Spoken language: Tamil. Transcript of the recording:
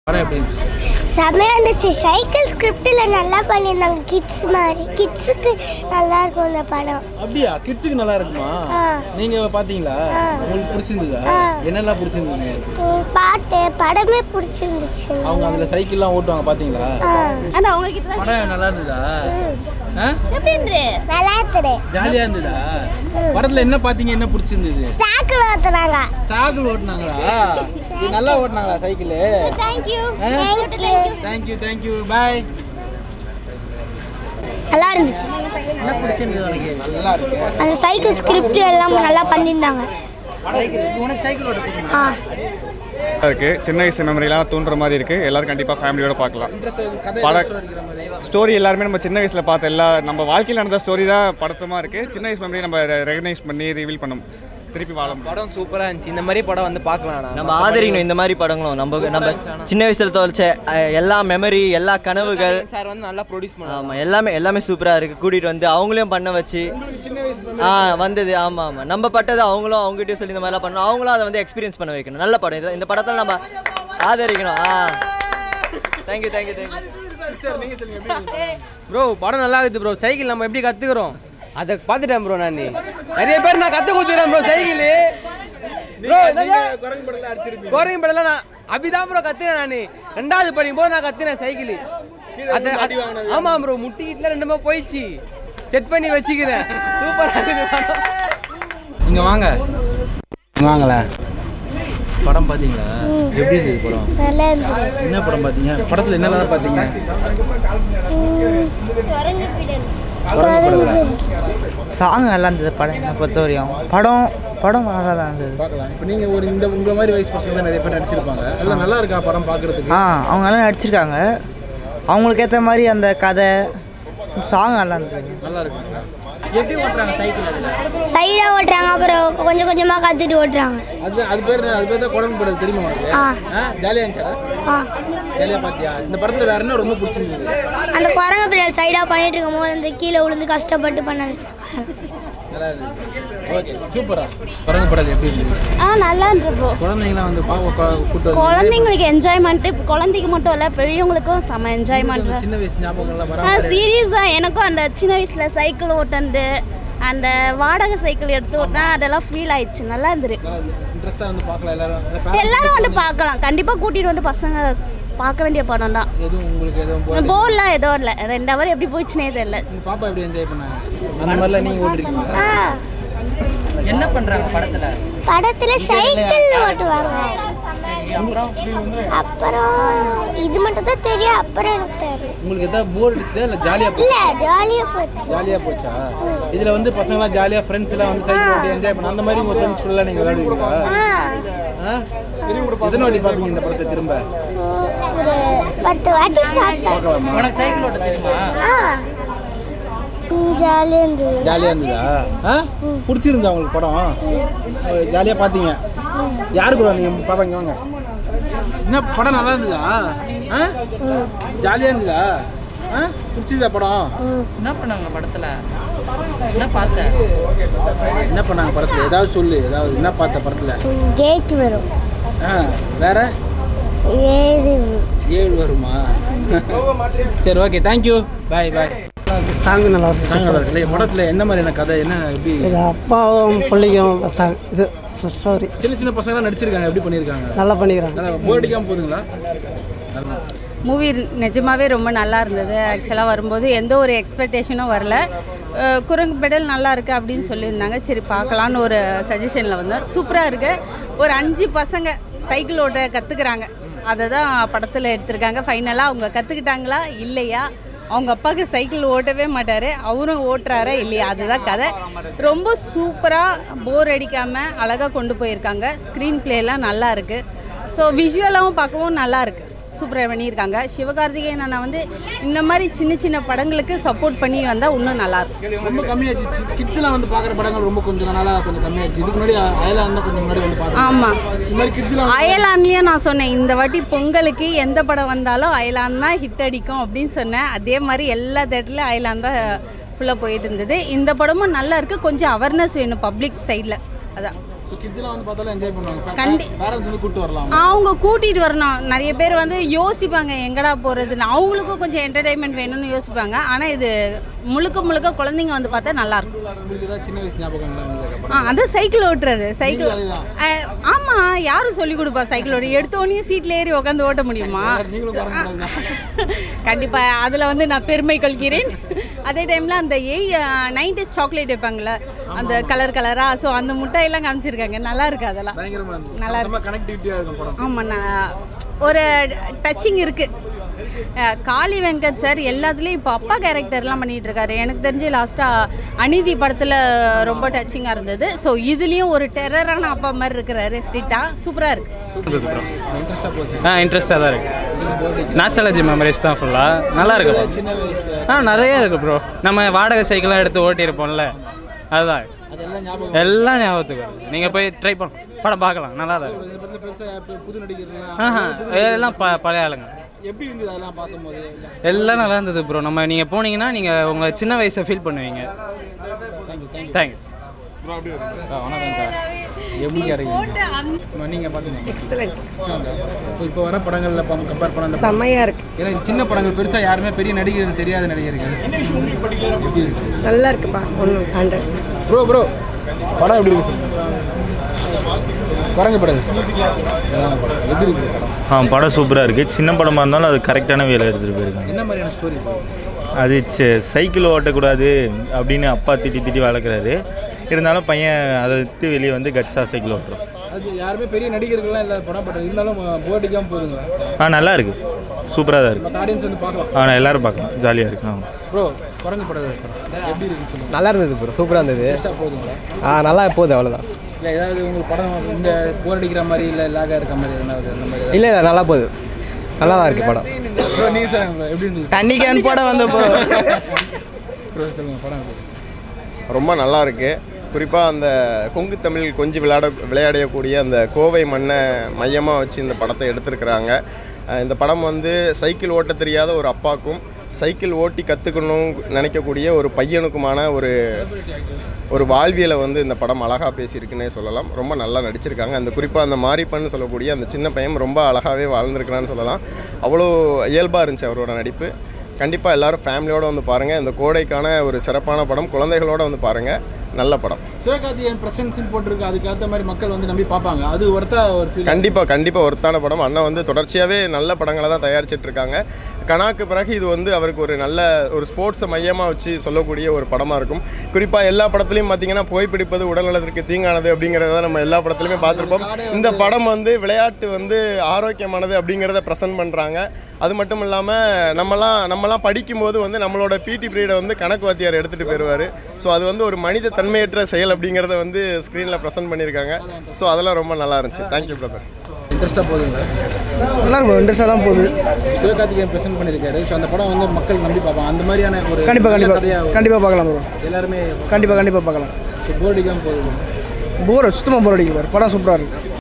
படம் எப்படி இருந்துச்சு செமையாக இருந்துச்சு சைக்கிள் ஸ்கிரிப்டில் நல்லா பண்ணியிருந்தாங்க கிட்ஸ் மாதிரி கிட்ஸுக்கு நல்லா இருக்கும் இந்த படம் அப்படியா கிட்ஸுக்கு நல்லா இருக்குமா ஆ. நீங்க பாத்தீங்களா உங்களுக்கு பிடிச்சிருந்ததா ஆ. என்னெல்லாம் பிடிச்சிருந்தது உங்களுக்கு? ம், பாட்டு படமே பிடிச்சிருந்துச்சு அவங்க அதுல சைக்கிள்லாம் ஓட்டுவாங்க பாத்தீங்களா ஆ அந்த அவங்க கிட்ட படம் நல்லா இருந்ததா ஆ? எப்படி இருந்து நல்லா இருக்குது ஜாலியா இருந்ததா படத்துல என்ன பாத்தீங்க என்ன பிடிச்சிருந்தது சாக்கிள் ஓத்துனாங்க சாக்கிள் ஓட்டுனாங்களா இது நல்லா ஓட்டுனாங்களா cycle thank you thank you thank you bye நல்லா இருந்துச்சு என்ன பிடிச்சிருந்தது உனக்கு அந்த சைக்கிள் ஸ்கிரிப்ட் எல்லாம் நல்லா பண்ணியிருந்தாங்க உனக்கு சைக்கிள் ஓட்ட தெரியுமா ஆ இருக்கு சின்ன வயசு மெமரிலாம் தூண்டுற மாதிரி இருக்கு எல்லாரும் கண்டிப்பாக ஃபேமிலியோட பார்க்கலாம் இன்ட்ரெஸ்ட் கதை படம். interest இருக்கிற மாதிரி ஸ்டோரி எல்லாருமே நம்ம சின்ன வயசில் பார்த்த எல்லா நம்ம வாழ்க்கையில் நடந்த ஸ்டோரி தான் படத்தமாக இருக்கு சின்ன வயசு மெமரி நம்ம ரெகனைஸ் பண்ணி ரிவீல் பண்ணும் திருப்பி வாழ முடியும் படம் சூப்பராக இருந்துச்சு இந்த மாதிரி படம் வந்து பார்க்கலாம் நம்ம ஆதரிக்கணும் இந்த மாதிரி படங்களும் நம்ம நம்ம சின்ன வயசுல தோல்ச்ச அஹ், எல்லா மெமரி எல்லா கனவுகள் சார் வந்து நல்லா ப்ரொடியூஸ் பண்ணுவாங்க ஆமாம் எல்லாமே எல்லாமே சூப்பராக இருக்குது கூட்டிகிட்டு வந்து அவங்களையும் பண்ண வச்சு ஆ வந்தது ஆமாம் ஆமாம் நம்ம பட்டது அவங்களும் அவங்ககிட்டயும் சொல்லி இந்த மாதிரிலாம் பண்ணணும் அவங்களும் அதை வந்து எக்ஸ்பீரியன்ஸ் பண்ண வைக்கணும் நல்ல படம் இது இந்த படத்தில் நம்ம ஆதரிக்கணும் ஆ தேங்க்யூ தேங்க்யூ தேங்க்யூ ப்ரோ படம் நல்லா இருக்குது ப்ரோ சைக்கிள் நம்ம எப்படி கற்றுக்குறோம் அதை பார்த்துட்டேன் ப்ரோ நான் நிறைய பேர் நான் கற்றுக் கொடுத்துறேன் ப்ரோ சைக்கிள் ப்ரோ குரங்கு படம்லாம் நான் அப்படிதான் ப்ரோ கற்றுனேன் நான் ரெண்டாவது படிக்கும் போது நான் கற்றுனேன் சைக்கிள் அதை ஆமாம் ப்ரோ முட்டிக்கிட்டுல ரெண்டுமே போயிடுச்சு செட் பண்ணி வச்சுக்கிறேன் சூப்பராக இருக்குது படம் இங்க வாங்க இங்க வாங்கல படம் பாத்தீங்களா எப்படி இருந்தது படம் நல்லா இருந்துச்சு என்ன படம் பாத்தீங்க படத்துல என்னெல்லாம் பாத்தீங்க குரங்கு பிடல் குரங்கு படத்துல சாங் நல்லா இருந்தது படம் என்னை பொறுத்த வரையும் படம் படம் நல்லா தான் இருந்தது பார்க்கலாம் இப்போ நீங்க ஒரு இந்த உங்களை மாதிரி வயசு பசங்க தான் நிறைய பேர் நடிச்சிருப்பாங்க அதெல்லாம் நல்லா இருக்கா படம் பார்க்கறதுக்கு ஆ அவங்க எல்லாம் நடிச்சிருக்காங்க அவங்களுக்கு ஏற்ற மாதிரி அந்த கதை சாங் நல்லா இருந்தது நல்லா இருக்குங்களா எப்படி ஓட்டுறாங்க சைக்கிள் அதுல சைடாக ஓட்டுறாங்க அப்புறம் கொஞ்சம் கொஞ்சமாக கற்றுட்டு ஓட்டுறாங்க அது அது பேர் என்ன? அது பேர் தான் குரங்கு படம் தெரியுமா உனக்கு ஆ. ஜாலியா இருந்துச்சா ஆ ஜாலியா பாத்தியா இந்த படத்துல வேற என்ன ரொம்ப பிடிச்சிருந்தது அந்த குரங்கு பிடல் சைடாக பண்ணிட்டு இருக்கும்போது அந்த கீழே விழுந்து கஷ்டப்பட்டு பண்ணது நல்லா இருந்தது ஓகே சூப்பரா குரங்கு படம் எப்படி இருந்தது ஆ நல்லா இருந்து ப்ரோ குழந்தைங்களாம் வந்து பாக்க கூட்டு வந்து குழந்தைங்களுக்கு என்ஜாய்மெண்ட் இப்போ குழந்தைக்கு மட்டும் இல்லை பெரியவங்களுக்கும் செம்ம என்ஜாய்மெண்ட் சின்ன வயசு ஞாபகங்கள்லாம் ஆ வர சீரியஸாக எனக்கும் அந்த சின்ன வயசில் சைக்கிள் ஓட்டந்து அந்த வாடகை சைக்கிள் எடுத்து ஓட்டினா அதெல்லாம் ஃபீல் ஆயிடுச்சு நல்லா இருந்துரு இன்ட்ரெஸ்டா வந்து பார்க்கலாம் எல்லாரும் அந்த parents எல்லாரும் வந்து பார்க்கலாம் கண்டிப்பாக கூட்டிகிட்டு வந்து பசங்க பார்க்க வேண்டிய படம் தான் எதுவும் உங்களுக்கு எதுவும் போ- போர்லாம் எதுவும் இல்லை ரெண்டு ஹவர் எப்படி போச்சுனே தெரியல உங்க பாப்பா எப்படி என்ஜாய் பண்ணாங்க அந்த மாதிரிலாம் நீங்க ஓட்டிருக்கீங்களா என்ன பண்ணுறாங்க படத்தில் படத்தில் சைக்கிள் ஓட்டுவாங்க அப்புறம் இது மட்டும் தான் தெரியும் அப்புறம் எனக்கு தெரியும் உங்களுக்கு ஏதாவது போர் அடிச்சதா இல்ல ஜாலியா இல்லை ஜாலியாக போச்சு ஜாலியா போச்சா இதுல வந்து பசங்களாம் ஜாலியா ஃப்ரெண்ட்ஸ் எல்லாம் வந்து சைக்கிள் ஓட்டி என்ஜாய் பண்ண அந்த மாதிரி உங்க ஃப்ரெண்ட்ஸ் கூட நீங்க விளையாடுவீங்களா ஆ ஆ? எத்தனை வாட்டி பாப்பீங்க இந்த படத்தை திரும்ப ஒரு பத்து வாட்டி பார்த்தேன் பார்க்கலாமா உனக்கு சைக்கிள் ஓட்ட தெரியுமா ஆ ஜாலியாக இருந்தது ஜாலியா இருந்ததா ஆ பிடிச்சிருந்தா உங்களுக்கு படம் ஜாலியா பாத்தீங்க யாரு கூட நீங்க பாப்பா இங்க வாங்க என்ன படம் நல்லா இருந்ததா ஆ ஜாலியா இருந்ததா ஆ பிடிச்சிருந்தா படம் என்ன பண்ணாங்க படத்தில் என்ன பார்த்த என்ன பண்ணாங்க படத்துல ஏதாவது சொல்லு ஏதாவது என்ன பார்த்த படத்துல கேட் வரும் ஆ வேற ஏது ஏழு வருமா சரி okay thank you bye bye song நல்லா இருக்கு சாங் நல்லா இருக்குல்ல படத்துல என்ன மாதிரியான கதை என்ன எப்படி இது அப்பாவும் பிள்ளைக்கும் சாங் இது சாரி சின்ன சின்ன பசங்களாம் நடிச்சிருக்காங்க எப்படி பண்ணியிருக்காங்க நல்லா பண்ணிக்கிறாங்க நல்லா போர் அடிக்காம போதுங்களா நல்லா மூவி நிஜமாவே ரொம்ப நல்லா இருந்தது ஆக்சுவலாக வரும்போது எந்த ஒரு எக்ஸ்பெக்டேஷனும் வரல அஹ் குரங்கு பெடல் நல்லா இருக்குது அப்படின்னு சொல்லியிருந்தாங்க சரி பார்க்கலான்னு ஒரு சஜஷனில் வந்தேன் சூப்பராக இருக்குது ஒரு அஞ்சு பசங்க சைக்கிள் ஓட்ட கற்றுக்குறாங்க அதை தான் படத்தில் எடுத்திருக்காங்க ஃபைனலாக அவங்க கற்றுக்கிட்டாங்களா இல்லையா அவங்க அப்பாவுக்கு சைக்கிள் ஓட்டவே மாட்டார் அவரும் ஓட்டுறாரா இல்லையா அதுதான் கதை ரொம்ப சூப்பராக போர் அடிக்காமல் அழகாக கொண்டு போயிருக்காங்க ஸ்க்ரீன் பிளேலாம் நல்லா இருக்குது ஸோ விஷுவலாகவும் பார்க்கவும் நல்லா இருக்கு சூப்பராக பண்ணியிருக்காங்க சிவகார்த்திகேயன் அண்ணா வந்து இந்த மாதிரி சின்ன சின்ன படங்களுக்கு சப்போர்ட் பண்ணி வந்தால் இன்னும் நல்லாயிருக்கும் ரொம்ப கம்மியாச்சு கிட்ஸ்லாம் வந்து பார்க்குற படங்கள் ரொம்ப கொஞ்சம் நாளா கொஞ்சம் கம்மியாச்சு இதுக்கு முன்னாடி அயலான் தான் கொஞ்சம் முன்னாடி வந்து பார்த்தோம் ஆமாம் இந்த மாதிரி கிட்ஸ்லாம் அயலான்லேயும் நான் சொன்னேன் இந்த வாட்டி பொங்கலுக்கு எந்த படம் வந்தாலும் அயலான் தான் ஹிட் அடிக்கும் அப்படின்னு சொன்னேன் அதே மாதிரி எல்லா தேட்டர்லையும் அயலான் தான் ஃபுல்லாக போயிட்டு இருந்தது இந்த படமும் நல்லா இருக்குது கொஞ்சம் அவேர்னஸ் வேணும் பப்ளிக் சைடில் அதான் ஸோ கிட்ஸ்லாம் வந்து பார்த்தாலும் என்ஜாய் பண்ணுவாங்க கண்டி- பேரண்ட்ஸ் வந்து கூட்டு வரலாம் அவங்க கூட்டிகிட்டு வரணும் நிறைய பேர் வந்து யோசிப்பாங்க எங்கடா போகிறதுன்னு அவங்களுக்கும் கொஞ்சம் என்டர்டைன்மெண்ட் வேணும்னு யோசிப்பாங்க ஆனால் இது முழுக்க முழுக்க குழந்தைங்க வந்து பார்த்தா நல்லாயிருக்கும் உங்களுக்கு ஏதாவது சின்ன வயசு ஞாபகம்லாம் வந்ததுக்கு ஆ அது சைக்கிள் ஓட்டுறது சைக்கிள் ஆமாம் யாரும் சொல்லி கொடுப்பா சைக்கிள் ஓட்ட எடுத்த உடனே சீட்டில் ஏறி உட்காந்து ஓட்ட முடியுமா கண்டிப்பாக அதில் வந்து நான் பெருமை கொள்கிறேன் அதே டைமில் அந்த எய் நைன்டிஸ் சாக்லேட் வைப்பாங்கள்ல அந்த கலர் கலராக ஸோ அந்த முட்டையெல்லாம் காமிச்சிருக்காங்க நல்லா இருக்கு அதெல்லாம் பயங்கரமா இருந்துச்சு நல்லா செம்ம கனெக்டிவிட்டியாக இருக்கும் படம் ஆமாம் நான் ஒரு டச்சிங் இருக்குது காளி வெங்கட் சார் எல்லாத்துலேயும் இப்போ அப்பா கேரக்டர்லாம் பண்ணிகிட்டு இருக்காரு எனக்கு தெரிஞ்சு லாஸ்ட்டாக அநீதி படத்தில் ரொம்ப டச்சிங்காக இருந்தது ஸோ இதுலேயும் ஒரு டெரரான அப்பா மாதிரி இருக்கிறாரு ஸ்ட்ரிக்டாக சூப்பராக இருக்குது இன்ட்ரெஸ்டாக போச்சு ஆ இன்ட்ரெஸ்டாக தான் இருக்குது நாஸ்டாலஜி மெமரிஸ் தான் ஃபுல்லாக நல்லா இருக்கு bro. சின்ன வயசுல ஆ நிறைய இருக்குது ப்ரோ நம்ம வாடகை சைக்கிளாக எடுத்து ஓட்டியிருப்போம்ல அதுதான் அதெல்லாம் ஞாபகம் எல்லாம் ஞாபகத்துக்கு வரும் நீங்கள் போய் ட்ரை பண்ண படம் பார்க்கலாம் நல்லா தான் இந்த படத்தில் பெருசாக புது நடிகர்லாம் ஆஹா எல்லாம் ப பழைய ஆளுங்க எப்படி இருந்தது அதெல்லாம் பார்க்கும்போது எல்லாம் நல்லா இருந்தது ப்ரோ நம்ம நீங்கள் போனீங்கன்னா நீங்கள் உங்கள் சின்ன வயசை ஃபீல் பண்ணுவீங்க தேங்க்யூ வணக்கம்க்கா எப்படி இருக்கீங்க நீங்கள் பார்த்தீங்க எக்ஸலண்ட் இப்போ இப்போ வர படங்களில் கம்பேர் பண்ண அந்த செம்மையா இருக்கு ஏன்னா இது சின்ன படங்கள் பெருசாக யாருமே பெரிய நடிகர் தெரியாத நடிகர்கள் எப்படி இருக்கு நல்லா இருக்குப்பா ஒன்று ஹண்ட்ரட் ப்ரோ ப்ரோ படம் எப்படி இருக்கு சொல்லுங்க குரங்கு படம் எப்படி இருக்கு படம் ஆ படம் சூப்பராக இருக்குது சின்ன படமாக இருந்தாலும் அது கரெக்டான வேலை எடுத்துகிட்டு போயிருக்காங்க என்ன மாதிரியான ஸ்டோரி அது ச- சைக்கிள் ஓட்டக்கூடாது அப்படின்னு அப்பா திட்டி திட்டி வளர்க்குறாரு இருந்தாலும் பையன் அதை விட்டு வெளியே வந்து கட்ஸா சைக்கிள் ஓட்டுறோம் அது யாருமே பெரிய நடிகர்கள்லாம் இல்லை படம் படம் இருந்தாலும் போர்டிக்காமல் போகுதுங்களா ஆ நல்லா இருக்கு சூப்பராக தான் இருக்குது மற்ற ஆடியன்ஸ் வந்து பார்க்கலாம் ஆ எல்லாரும் பார்க்கலாம் ஜாலியாக இருக்கு ஆ ப்ரோ குரங்கு படம் படம் எப்படி இருக்குன்னு சொல்லுங்க நல்லா இருந்தது ப்ரோ சூப்பராக இருந்தது பெஸ்ட்டாக போகுதுங்களா ஆ நல்லா போகுது அவ்வளோதான் இல்லை ஏதாவது உங்களுக்கு படம் இந்த போர் அடிக்கிற மாதிரி இல்லை லாகாக இருக்க மாதிரி எதனா ஒரு அந்த மாதிரி இல்லை இல்லை நல்லா போகுது நல்லா தான் இருக்குது படம் ப்ரோ நீங்கள் சொல்லுங்க ப்ரோ எப்படி இருந்தது தண்ணி கேன் போட வந்த ப்ரோ ப்ரோ சொல்லுங்கள் படம் எப்படி ரொம்ப நல்லா இருக்கு குறிப்பாக அந்த கொங்கு தமிழ் கொஞ்சம் விளையாட விளையாடக்கூடிய அந்த கோவை மண்ணை மையமாக வச்சு இந்த படத்தை எடுத்திருக்கிறாங்க அஹ் இந்த படம் வந்து சைக்கிள் ஓட்ட தெரியாத ஒரு அப்பாக்கும் சைக்கிள் ஓட்டி கற்றுக்கணும் நினைக்கக்கூடிய ஒரு பையனுக்குமான ஒரு ஒரு வாழ்வியலை வந்து இந்த படம் அழகாக பேசியிருக்குன்னே சொல்லலாம் ரொம்ப நல்லா நடிச்சிருக்காங்க அந்த குறிப்பாக அந்த மாரிப்பன்னு சொல்லக்கூடிய அந்த சின்ன பையன் ரொம்ப அழகாகவே வாழ்ந்திருக்கிறான்னு சொல்லலாம் அவ்வளோ இயல்பாக இருந்துச்சு அவரோட நடிப்பு கண்டிப்பாக எல்லாரும் ஃபேமிலியோடு வந்து பாருங்கள் இந்த கோடைக்கான ஒரு சிறப்பான படம் குழந்தைகளோட வந்து பாருங்கள் நல்ல படம் சிவகார்த்திகேயன் பிரசன்ஸ்னு போட்டிருக்கு அதுக்கேற்ற மாதிரி மக்கள் வந்து நம்பி பார்ப்பாங்க அது ஒருத்தா ஒரு ஃபீல் கண்டிப்பாக கண்டிப்பாக ஒருத்தான படம் அண்ணன் வந்து தொடர்ச்சியாகவே நல்ல படங்களை தான் தயாரிச்சிட்டு இருக்காங்க கணாக்கு பிறகு இது வந்து அவருக்கு ஒரு நல்ல ஒரு ஸ்போர்ட்ஸை மையமாக வச்சு சொல்லக்கூடிய ஒரு படமாக இருக்கும் குறிப்பாக எல்லா படத்துலையும் பார்த்தீங்கன்னா புகைப்பிடிப்பது உடல்நலத்திற்கு தீங்கானது அப்படிங்கிறத நம்ம எல்லா படத்துலையுமே பார்த்துருப்போம் இந்த படம் வந்து விளையாட்டு வந்து ஆரோக்கியமானது அப்படிங்கிறத ப்ரெசென்ட் பண்ணுறாங்க அது மட்டும் இல்லாமல் நம்மலாம் நம்மலாம் படிக்கும்போது வந்து நம்மளோட பிடி பீரியடை வந்து கணக்கு வாத்தியார் எடுத்துகிட்டு போயிடுவார் ஸோ அது வந்து ஒரு மனித தன்மையற்ற செயல் அப்படிங்கிறத வந்து ஸ்க்ரீனில் ப்ரெசென்ட் பண்ணியிருக்காங்க ஸோ அதெல்லாம் ரொம்ப நல்லா இருந்துச்சு தேங்க்யூ பிரதர் இன்ட்ரெஸ்ட்டாக போகுதுங்களா நல்லா இருக்கும் இன்ட்ரெஸ்டாக தான் போகுது சிவகார்த்திகேயன் பிரசன்ட் பண்ணியிருக்காரு ஸோ அந்த படம் வந்து மக்கள் நம்பி பார்ப்பாங்க அந்த மாதிரியான ஒரு கண்டிப்பாக நல்ல கண்டிப்பாக கதையா கண்டிப்பாக பார்க்கலாம் ப்ரோ எல்லாருமே கண்டிப்பாக கண்டிப்பாக பார்க்கலாம் ஸோ போர் அடிக்காமல் போகுது போர் சுத்தமாக போர் அடிக்கல படம் சூப்பராக இருக்குது